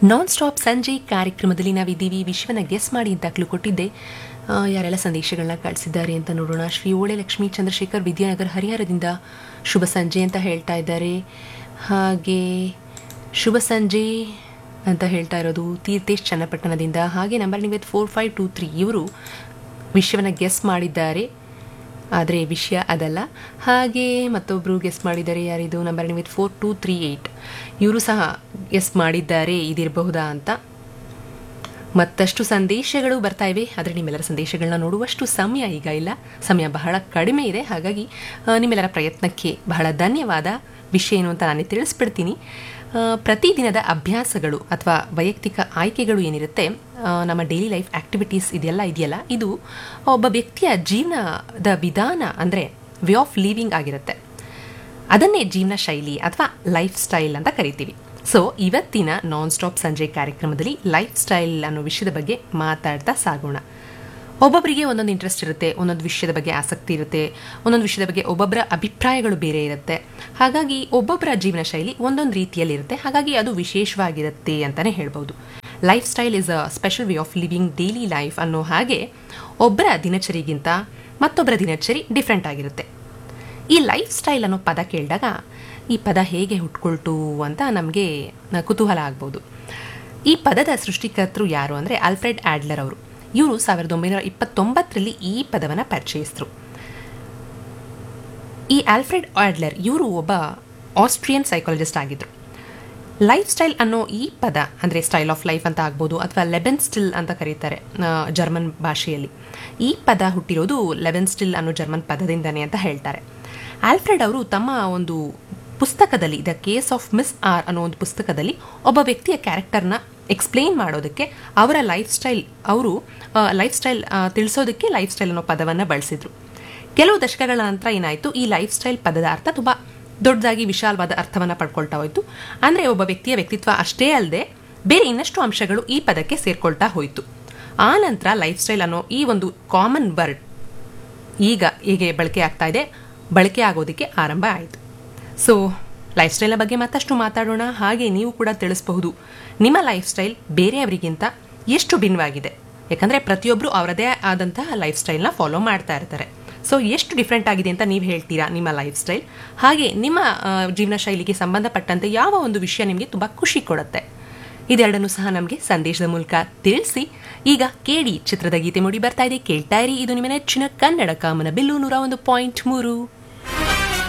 non stop ಸಂಜೆ ಕಾರ್ಯಕ್ರಮದಲ್ಲಿ ನಾವಿದ್ದೀವಿ ವಿಶ್ವನ ಗೆಸ್ ಮಾಡಿ ಅಂತ ಕ್ಲೂ ಕೊಟ್ಟಿದ್ದೆ ಆ, ಯಾರೆಲ್ಲ ಸಂದೇಶಗಳನ್ನ ಕಳಿಸಿದ್ದಾರೆ ಅಂತ ನೋಡೋಣ ಶ್ರೀ ಓಳೆ ಲಕ್ಷ್ಮೀ ಚಂದ್ರಶೇಖರ್ ವಿದ್ಯಾನಗರ ಹರಿಹರದಿಂದ ಶುಭ ಸಂಜೆ ಅಂತ ಹೇಳ್ತಾ ಇದ್ದಾರೆ ಹಾಗೆ ಶುಭ ಸಂಜೆ ಅಂತ ಹೇಳ್ತಾ ಇರೋದು ತೀರ್ಥೇಶ್ ಚನ್ನಪಟ್ಟಣದಿಂದ ಹಾಗೆ number Nived four five two three ಇವರು ವಿಶ್ವನ ಗೆಸ್ ಮಾಡಿದ್ದಾರೆ ಆದರೆ ವಿಷಯ ಅದಲ್ಲ ಹಾಗೆ ಮತ್ತೊಬ್ಬರು ಗೆಸ್ ಮಾಡಿದ್ದಾರೆ ಯಾರಿದು number Nimith four two three eight ಇವರು ಸಹ ಗೆಸ್ ಮಾಡಿದ್ದಾರೆ ಇದಿರಬಹುದಾ ಅಂತ ಮತ್ತಷ್ಟು ಸಂದೇಶಗಳು ಬರ್ತಾ ಇವೆ ಆದರೆ ನಿಮ್ಮೆಲ್ಲರ ಸಂದೇಶಗಳನ್ನ ನೋಡುವಷ್ಟು ಸಮಯ ಈಗ ಇಲ್ಲ ಸಮಯ ಬಹಳ ಕಡಿಮೆ ಇದೆ ಹಾಗಾಗಿ ಆ, ನಿಮ್ಮೆಲ್ಲರ ಪ್ರಯತ್ನಕ್ಕೆ ಬಹಳ ಧನ್ಯವಾದ ವಿಷಯ ಏನು ಅಂತ ನಾನೇ ತಿಳಿಸ್ಬಿಡ್ತೀನಿ ಆ, ಪ್ರತಿದಿನದ ಅಭ್ಯಾಸಗಳು ಅಥವಾ ವೈಯಕ್ತಿಕ ಆಯ್ಕೆಗಳು ಏನಿರುತ್ತೆ ಆ, ನಮ್ಮ ಡೈಲಿ ಲೈಫ್ ಆಕ್ಟಿವಿಟೀಸ್ ಇದೆಲ್ಲ ಇದೆಯಲ್ಲ ಇದು ಒಬ್ಬ ವ್ಯಕ್ತಿಯ ಜೀವನದ ವಿಧಾನ ಅಂದರೆ ವೇ ಆಫ್ ಲಿವಿಂಗ್ ಆಗಿರುತ್ತೆ ಅದನ್ನೇ ಜೀವನ ಶೈಲಿ ಅಥವಾ ಲೈಫ್ ಸ್ಟೈಲ್ ಅಂತ ಕರಿತೀವಿ ಸೊ ಇವತ್ತಿನ ನಾನ್ ಸ್ಟಾಪ್ ಸಂಜೆ ಕಾರ್ಯಕ್ರಮದಲ್ಲಿ ಲೈಫ್ ಸ್ಟೈಲ್ ಅನ್ನೋ ವಿಷಯದ ಬಗ್ಗೆ ಮಾತಾಡ್ತಾ ಸಾಗೋಣ ಒಬ್ಬೊಬ್ಬರಿಗೆ ಒಂದೊಂದು ಇಂಟ್ರೆಸ್ಟ್ ಇರುತ್ತೆ ಒಂದೊಂದು ವಿಷಯದ ಬಗ್ಗೆ ಆಸಕ್ತಿ ಇರುತ್ತೆ ಒಂದೊಂದು ವಿಷಯದ ಬಗ್ಗೆ ಒಬ್ಬೊಬ್ಬರ ಅಭಿಪ್ರಾಯಗಳು ಬೇರೆ ಇರುತ್ತೆ ಹಾಗಾಗಿ ಒಬ್ಬೊಬ್ಬರ ಜೀವನ ಶೈಲಿ ಒಂದೊಂದು ರೀತಿಯಲ್ಲಿ ಇರುತ್ತೆ ಹಾಗಾಗಿ ಅದು ವಿಶೇಷವಾಗಿರುತ್ತೆ ಅಂತಲೇ ಹೇಳ್ಬೋದು lifestyle is a special way of living daily life ಅನ್ನೋ ಹಾಗೆ ಒಬ್ಬರ ದಿನಚರಿಗಿಂತ ಮತ್ತೊಬ್ಬರ ದಿನಚರಿ ಡಿಫ್ರೆಂಟ್ ಆಗಿರುತ್ತೆ ಈ ಲೈಫ್ ಸ್ಟೈಲ್ ಅನ್ನೋ ಪದ ಕೇಳಿದಾಗ ಈ ಪದ ಹೇಗೆ ಹುಟ್ಕೊಳ್ತು ಅಂತ ನಮಗೆ ಕುತೂಹಲ ಆಗ್ಬೋದು ಈ ಪದದ ಸೃಷ್ಟಿಕರ್ತರು ಯಾರು ಅಂದರೆ ಆಲ್ಫ್ರೆಡ್ ಆಡ್ಲರ್ ಅವರು ಇವರು ಸಾವಿರದ ಒಂಬೈನೂರ ಇಪ್ಪತ್ತೊಂಬತ್ತರಲ್ಲಿ ಈ ಪದವನ್ನು ಪರಿಚಯಿಸಿದ್ರು ಈ ಆಲ್ಫ್ರೆಡ್ ಆಡ್ಲರ್ ಇವರು ಒಬ್ಬ ಆಸ್ಟ್ರಿಯನ್ ಸೈಕಾಲಜಿಸ್ಟ್ ಆಗಿದ್ರು ಲೈಫ್ ಸ್ಟೈಲ್ ಅನ್ನೋ ಈ ಪದ ಅಂದರೆ ಸ್ಟೈಲ್ ಆಫ್ ಲೈಫ್ ಅಂತ ಆಗ್ಬೋದು ಅಥವಾ ಲೆಬೆನ್ ಸ್ಟಿಲ್ ಅಂತ ಕರೀತಾರೆ ಆ, ಜರ್ಮನ್ ಭಾಷೆಯಲ್ಲಿ ಈ ಪದ ಹುಟ್ಟಿರೋದು ಲೆಬೆನ್ ಸ್ಟಿಲ್ ಅನ್ನೋ ಜರ್ಮನ್ ಪದದಿಂದನೇ ಅಂತ ಹೇಳ್ತಾರೆ ಆಲ್ಫ್ರೆಡ್ ಅವರು ತಮ್ಮ ಒಂದು ಪುಸ್ತಕದಲ್ಲಿ the case of Miss R ಅನ್ನೋ ಒಂದು ಪುಸ್ತಕದಲ್ಲಿ ಒಬ್ಬ ವ್ಯಕ್ತಿಯ ಕ್ಯಾರೆಕ್ಟರ್ನ ಎಕ್ಸ್ಪ್ಲೇನ್ ಮಾಡೋದಕ್ಕೆ ಅವರ ಲೈಫ್ ಸ್ಟೈಲ್ ಅವರು ಲೈಫ್ ಸ್ಟೈಲ್ ತಿಳಿಸೋದಕ್ಕೆ ಲೈಫ್ ಸ್ಟೈಲ್ ಅನ್ನೋ ಪದವನ್ನು ಬಳಸಿದ್ರು ಕೆಲವು ದಶಕಗಳ ನಂತರ ಏನಾಯಿತು ಈ ಲೈಫ್ ಸ್ಟೈಲ್ ಪದದ ಅರ್ಥ ತುಂಬ ದೊಡ್ಡದಾಗಿ ವಿಶಾಲವಾದ ಅರ್ಥವನ್ನು ಪಡ್ಕೊಳ್ತಾ ಹೋಯಿತು ಅಂದರೆ ಒಬ್ಬ ವ್ಯಕ್ತಿಯ ವ್ಯಕ್ತಿತ್ವ ಅಷ್ಟೇ ಅಲ್ಲದೆ ಬೇರೆ ಇನ್ನಷ್ಟು ಅಂಶಗಳು ಈ ಪದಕ್ಕೆ ಸೇರ್ಕೊಳ್ತಾ ಹೋಯಿತು ಆ ನಂತರ ಲೈಫ್ ಸ್ಟೈಲ್ ಅನ್ನೋ ಈ ಒಂದು ಕಾಮನ್ ವರ್ಡ್ ಈಗ ಹೇಗೆ ಬಳಕೆ ಆಗ್ತಾ ಇದೆ ಬಳಕೆ ಆಗೋದಕ್ಕೆ ಆರಂಭ ಆಯಿತು ಸೊ ಲೈಫ್ ಸ್ಟೈಲ್ನ ಬಗ್ಗೆ ಮತ್ತಷ್ಟು ಮಾತಾಡೋಣ ಹಾಗೆ ನೀವು ಕೂಡ ತಿಳಿಸಬಹುದು ನಿಮ್ಮ ಲೈಫ್ ಸ್ಟೈಲ್ ಬೇರೆಯವರಿಗಿಂತ ಎಷ್ಟು ಭಿನ್ನವಾಗಿದೆ ಯಾಕಂದರೆ ಪ್ರತಿಯೊಬ್ಬರು ಅವರದೇ ಆದಂತಹ ಲೈಫ್ ಸ್ಟೈಲ್ನ ಫಾಲೋ ಮಾಡ್ತಾ ಇರ್ತಾರೆ ಸೊ ಎಷ್ಟು ಡಿಫ್ರೆಂಟ್ ಆಗಿದೆ ಅಂತ ನೀವು ಹೇಳ್ತೀರಾ ನಿಮ್ಮ ಲೈಫ್ ಸ್ಟೈಲ್ ಹಾಗೆ ನಿಮ್ಮ ಆ, ಜೀವನ ಶೈಲಿಗೆ ಸಂಬಂಧಪಟ್ಟಂತೆ ಯಾವ ಒಂದು ವಿಷಯ ನಿಮಗೆ ತುಂಬ ಖುಷಿ ಕೊಡುತ್ತೆ ಇದೆರಡನ್ನು ಸಹ ನಮಗೆ ಸಂದೇಶದ ಮೂಲಕ ತಿಳಿಸಿ ಈಗ ಕೇಳಿ ಚಿತ್ರದ ಗೀತೆ ಮೂಡಿ ಬರ್ತಾ ಇದೆ ಕೇಳ್ತಾ ಇರಿ ಇದು ನಿಮ್ಮ ನೆಚ್ಚಿನ ಕನ್ನಡ ಕಾಮನ ಬಿಲ್ಲು ನೂರ ಒಂದು ಪಾಯಿಂಟ್ ಮೂರು